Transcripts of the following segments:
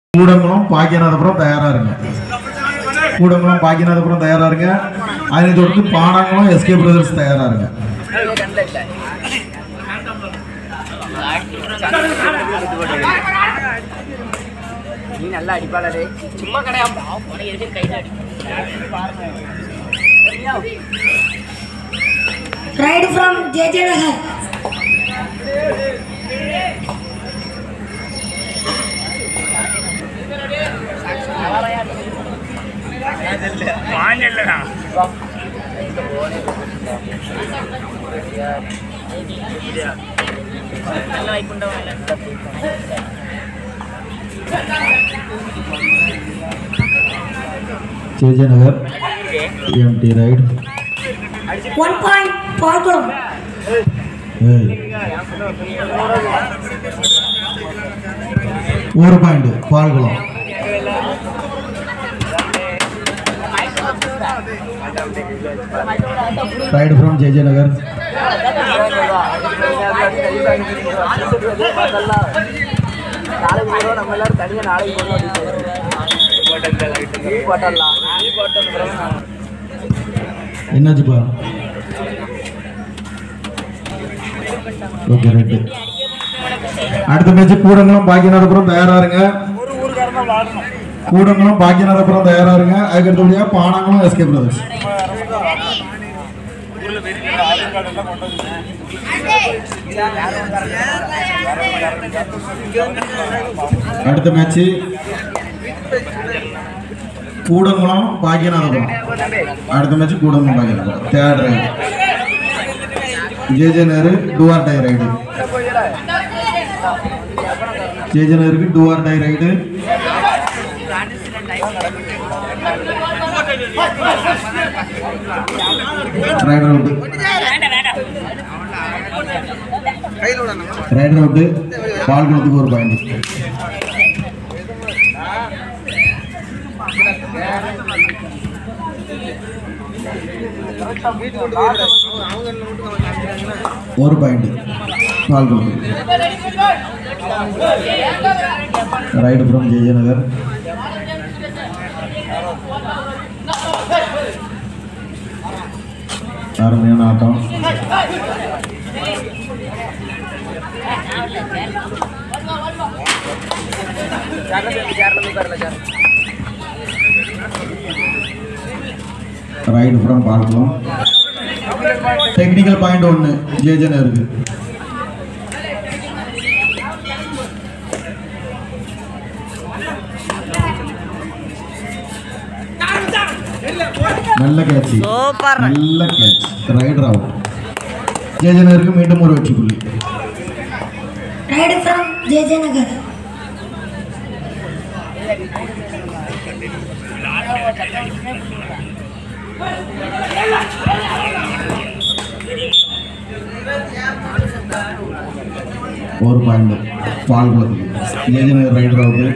கூடங்குளம் பாக்கியநாதபுரம் தயாரா இருங்க கூடங்குளம் பாக்கியநாதபுரம் தயாரா இருங்க அதனை தொடர்ந்து பானாங்குளம் எஸ்கே பிரதர்ஸ் தயாரா இருங்க நீ நல்லா அடிப்பாளா டேய் சும்மா கிடையாது உனக்கு எதுக்கு கையில் அடி Ride from JJ Nagar. നല്ല വായിക്കുണ്ടാവില്ല JJ Nagar empty raid One point, Porkulam. ஒரு point Palkulam raid from JJ Nagar நாளைக்கு நம்ம எல்லாரும் தனியா நாளைக்கு போட்டலாம் என்னாச்சுப்பா ஓகே ரைட்டு அடுத்த மேட்ச் கூடங்குளம் பாக்கியநாதபுரம் தயாரா இருங்க கூடங்குளம் பாக்கியநாதபுரம் தயாரா இருங்க அதுக்கு அடுத்தபடியா பானாங்குளம் எஸ்கே பிரதர்ஸ் அடுத்த மேட்ச் கூடங்குளம் பாக்கியநாதபுரம் அடுத்த match Koodankulam Bhagyanathapuram third raid JJ Nehru do or die raid JJ நேருக்கு do or die raid raider out raider out பால் குளத்துக்கு ஒரு பாயிண்ட் ஒரு பாயிண்ட் பால் குளத்துக்கு ரைடு ஃப்ரம் ஜெய நகர் அருமையான ஆட்டம் ரைடு ஃப்ரம் பார்க்கலாம் டெக்னிக்கல் பாயிண்ட் ஒன்று ஜேஜன் இருக்கு நல்ல கேட்ச் சூப்பர் நல்ல கேட்ச் ரைடர் அவுட் ஜேஜனருக்கு மீண்டும் ஒரு வெற்றி புள்ளி Ride from JJ Nagar. ஒரு பாயிண்ட் பால் குளத்துக்கு ஜேஜனகர் ரைடர் அவுட்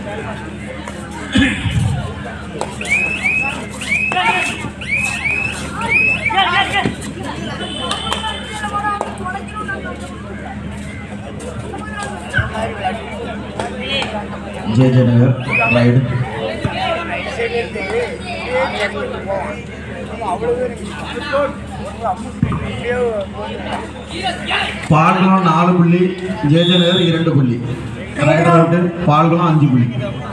ஜேஜனகர் ரைடு பால்குளம் நாலு புள்ளி ஜேஜனகர் இரண்டு புள்ளி ரைடர் அவுட் பால்குளம் அஞ்சு புள்ளி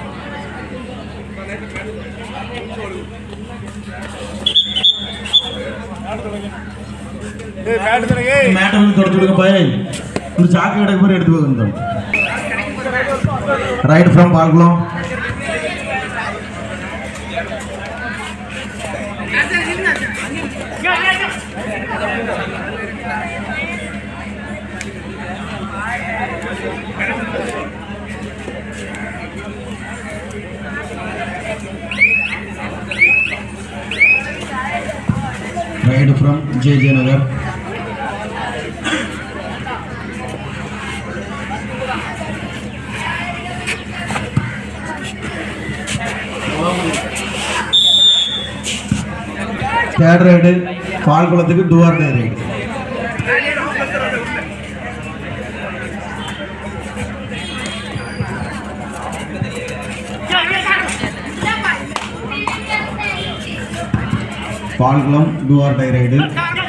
மேட்டை வந்து தொடச்சு விடுங்க பாய் ஒரு சாக்கு கடைக்கு போய் எடுத்து போகுங்க raid from Palkulam raid from J J Nagar third raid பால்குளத்துக்கு do or die raid Palkulam do or die raid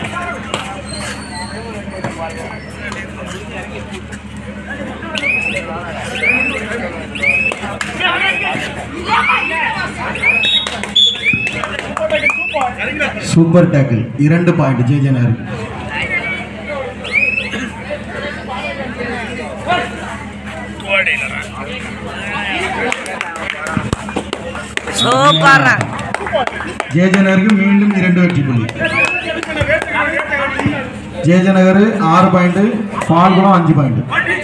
super tackle இரண்டு point JJ Nagar super JJ நகருக்கு மீண்டும் இரண்டு வெற்றி புள்ளி ஜேஜே நகர் ஆறு பாயிண்ட் பால்குளம் அஞ்சு பாயிண்ட்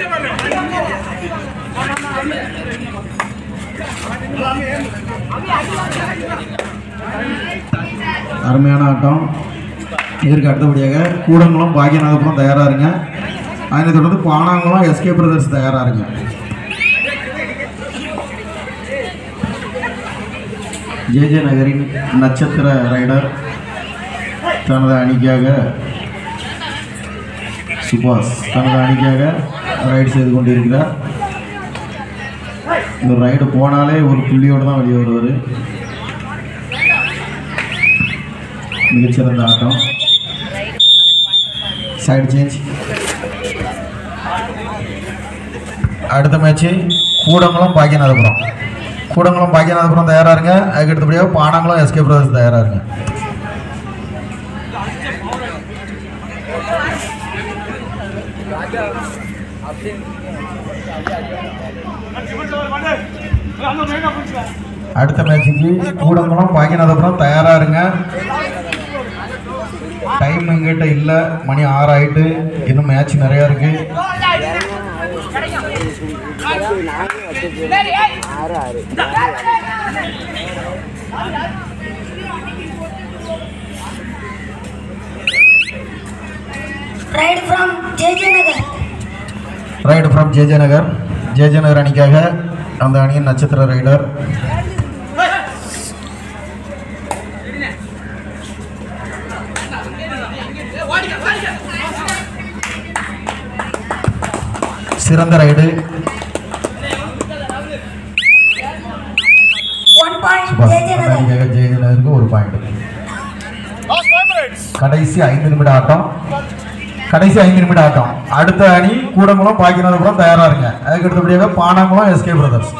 அருமையான ஆட்டம் இதற்கு அடுத்தபடியாக கூடங்குளம் பாக்கியநாதபுரம் தயாராக இருங்க அதனை தொடர்ந்து பானாங்குளம் எஸ்கே பிரதர்ஸ் தயாராக இருங்க ஜேஜே நகரின் நட்சத்திர ரைடர் தனது அணிக்காக சுபாஷ் தனது அணிக்காக ரைடு செய்து கொண்டிருக்கிறார் இந்த ரைடு போனாலே ஒரு புள்ளியோடு தான் வெளியே வருவார் மிகச்சிறந்த ஆட்டம் சைடு சேஞ்ச் அடுத்த மேட்ச்சு கூடங்குளம் பாக்கியநாதபுரம் கூடங்குளம் பாக்கியநாதபுரம் தயாராக இருங்க அதுக்கு அடுத்தபடியாக பானாங்குளம் எஸ்கே பிரதர்ஸ் தயாராக இருங்க அடுத்த மேட்சுக்கு கூடங்குளம் பாக்கியநாதபுரம் தயாராக இருங்க டைம் எங்கிட்ட இல்லை மணி ஆறு ஆயிட்டு இன்னும் மேட்ச் நிறையா இருக்கு ஆறு ஆறு Ride from JJ Nagar. Raid from JJ Nagar JJ Nagar அணிக்காக அந்த அணியின் நட்சத்திர ரைடர் சிறந்த raid One point Subash JJ அந்த Nagar. அணிக்காக ஜேஜே நகருக்கு ஒரு பாயிண்ட் கடைசி ஐந்து நிமிட ஆட்டம் கடைசி ஐந்து நிமிட ஆட்டம் அடுத்த அணி கூடங்குளம் பாக்கியநாதபுரம் தயாரா இருங்க அதுக்கு அடுத்தபடியாக Panankulam SK brothers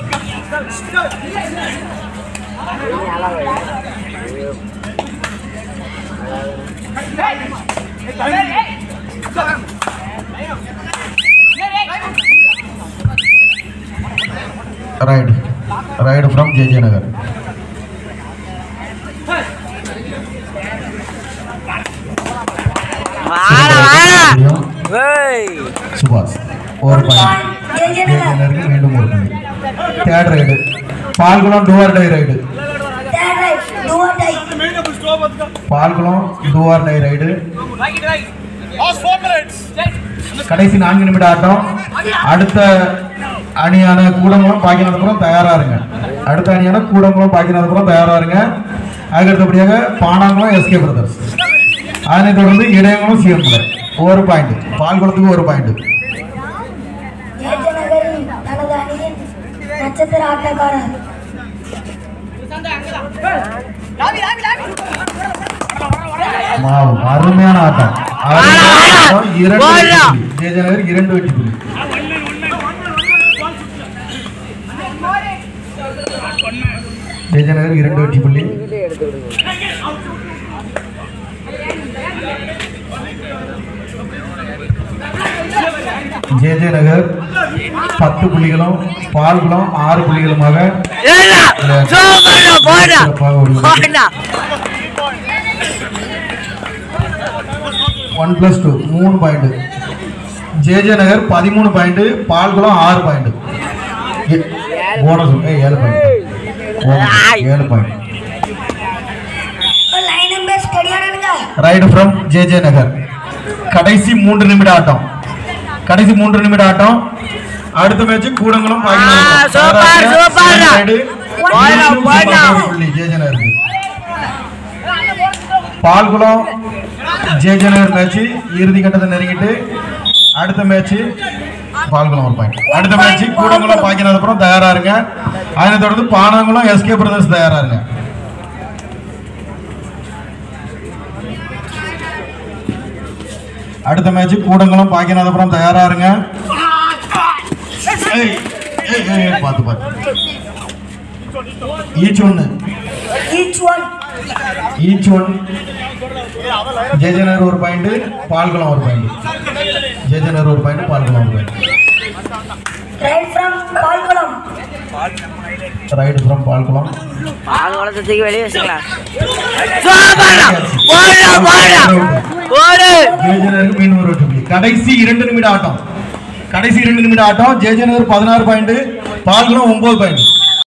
raid raid from JJ Nagar வாடா வாடா ஏய் சுபாஷ் ஒரு One point point JJ Nagar. ஜேஜனருக்கு மீண்டும் ஒரு புள்ளி third raid Palkulam do or die raid Third ride. Do or die. Palkulam do or die raid கடைசி நான்கு நிமிட ஆட்டம் அடுத்த அணியான கூடங்குளம் பாக்கியநாதபுரம் தயாரா இருங்க அடுத்த அணியான கூடங்குளம் பாக்கியநாதபுரம் தயாரா இருங்க அதுக்கு அடுத்தபடியாக பானாங்குளம் எஸ்கே பிரதர்ஸ் அதனைத் தொடர்ந்து இடையங்குளம் சிஎம்ல ஒரு பாயிண்ட் பால்குளத்துக்கு ஒரு பாயிண்ட் JJ நகரின் தனது அணியின் நட்சத்திர ஆட்டக்காரர் மாவு அருமையான ஆட்டம் அருமையான ஆட்டம். இரண்டு வெற்றி போடுறா. புள்ளி. ஜெயஜனகர் இரண்டு வெற்றி புள்ளி ஜெயஜனகர் இரண்டு வெற்றி புள்ளி ஜே ஜே நகர் பத்து புள்ளிகளும் பால்குளம் ஆறு புள்ளிகளுமாக ஏடா சூப்பர்டா போடா சிறப்பாக உள்ளது. போடா ஒன் பிளஸ் டூ மூணு பாயிண்ட் ஜேஜே நகர் பதிமூணு பாயிண்ட் பால்குளம் ஆறு பாயிண்ட் போனஸ் ஏய், ஏழு பாயிண்ட் ஏழு பாயிண்ட் லைன் நம்பர் ஸ்டடியானுங்க ரைடு ஃப்ரம் ஜேஜே நகர் கடைசி மூன்று நிமிட ஆட்டம் கடைசி மூன்று நிமிட ஆட்டம் அடுத்த மேட்ச் கூடங்குளம் பாக்கியநாதபுரம். ஆ, சூப்பர், தயாரா இருங்க. சூப்பர். second raid. போடா, மீண்டும் போடா. சூப்பர் புள்ளி ஜேஜே நகருக்கு பால்குளம் ஜேஜே நகர் மேட்ச் இறுதி கட்டத்தை நெருங்கிட்டு அடுத்த மேட்ச் பால்குளம் ஒரு பாயிண்ட் அடுத்த மேட்ச் கூடங்குளம் பாக்கியநாதபுரம் தயாரா இருங்க அதனை தொடர்ந்து பானாங்குளம் எஸ்கே பிரதர்ஸ் தயாரா இருங்க அடுத்த மேட்ச் கூடங்குளம் பாக்கியநாதபுரம் தயாரா இருங்க ஏய், ஏய், ஏய், ஏய், பார்த்து பார்த்து ஈச் ஒன்று ஈச் ஒன் ஈச் ஒன் ஜெயஜனர் ஒரு பாயிண்ட் பால்குளம் ஒரு பாயிண்ட் ஜெயஜனர் ஒரு பாயிண்ட் பால்குளம் ஒரு point raid from Palkulam raid from Palkulam ஆள் வளர்த்ததுக்கு வெளியே வச்சுக்கலாம் போடா போடா போடு ஜெயஜனருக்கு மீன் ஒரு வெற்றி புள்ளி. கடைசி இரண்டு நிமிட ஆட்டம் கடைசி இரண்டு நிமிட ஆட்டம் ஜெயஜனர் பதினாறு பாயிண்ட் பால்குளம் ஒன்பது பாயிண்ட்